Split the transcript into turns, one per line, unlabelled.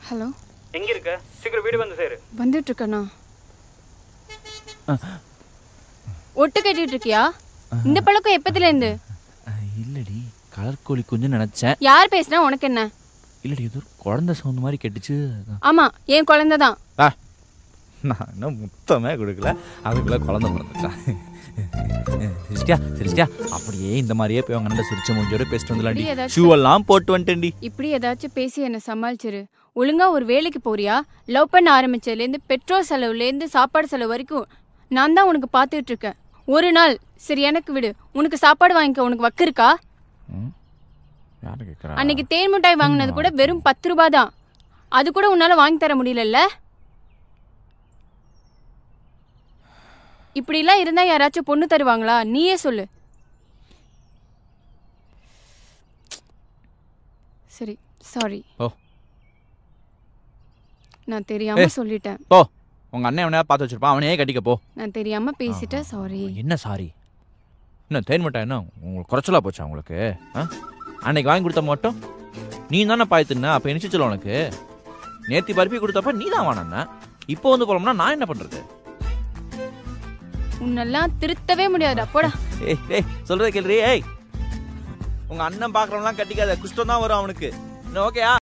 Hello
எங்க இருக்க சீக்கிரம் வீடு வந்து சேரு
வந்துட்டு இருக்கண்ணா ஒட்டு கட்டிட்டு இருக்கியா இந்த பழக்கம் எப்பத்துல இருந்து
அஹ், இல்லடி கலர் கோழி கொஞ்சம் நினைச்சேன்
யார் பேசுனா உனக்கு என்ன
இல்லடி ஏதோ ஒரு குழந்தை சவுண்ட் மாதிரி கேட்டுச்சு அதான்.
ஆமா என் குழந்தை தான்
ஆ, நான் இன்னும் முத்தமே கொடுக்கல அதுக்குள்ள குழந்தை பிறந்துச்சா சிரிச்சியா சிரிச்சியா அப்படியே இந்த மாதிரியே போய் அவங்க நல்ல சிரிச்ச முடிஞ்சோட பேசிட்டு வந்துலாண்டி
இப்படி ஏதாச்சும்
ஷூ எல்லாம் போட்டு வந்துட்டேன்டி
இப்படி ஏதாச்சும் பேசி என்ன சமாளிச்சிரு ஒழுங்கா ஒரு வேலைக்கு போறியா லவ் பண்ண ஆரம்பிச்சதுலேருந்து பெட்ரோல் செலவுலேருந்து சாப்பாடு செலவு வரைக்கும் நான் தான் உனக்கு பார்த்துட்டு இருக்கேன் ஒரு நாள் சரி எனக்கு விடு உனக்கு சாப்பாடு வாங்கிக்க உனக்கு வக்கு இருக்கா
ம்? யாரு கேட்குறா
அன்னைக்கு தேன் மிட்டாய் வாங்கினது கூட வெறும் பத்து ரூபாய் தான் அது கூட உன்னால வாங்கி தர முடியலல்ல இப்படிலாம் இருந்தா யாராச்சும் பொண்ணு தருவாங்களா நீயே சொல்லு சரி சாரி
ஓ
நான் தெரியாம சொல்லிட்டேன்
போ உங்க அண்ணன் அவனையா பார்த்து வச்சிருப்பான் அவனையே கட்டிக்க போ
நான் தெரியாம பேசிட்டேன் சாரி
என்ன சாரி என்ன தேன் மிட்டாய் என்ன உங்களுக்கு குறைச்சலா போச்சா உங்களுக்கு ஆ? அன்னைக்கு வாங்கி கொடுத்த மட்டும் நீ தானே பாய் தின்ன அப்போ இனிச்சிச்சல உனக்கு நேத்தி பருப்பி கொடுத்தப்ப நீ தான் வாங்கின இப்போ வந்து போலோம்னா நான் என்ன பண்றது
உன்னெல்லாம் திருத்தவே முடியாதுடா போடா
ஏய் ஏய் சொல்றத கேள்றி ஏய் உங்க அண்ணன் பாக்குறவங்களாம் கட்டிக்காத குஷ்டம் தான் வரும் அவனுக்கு ஓகேயா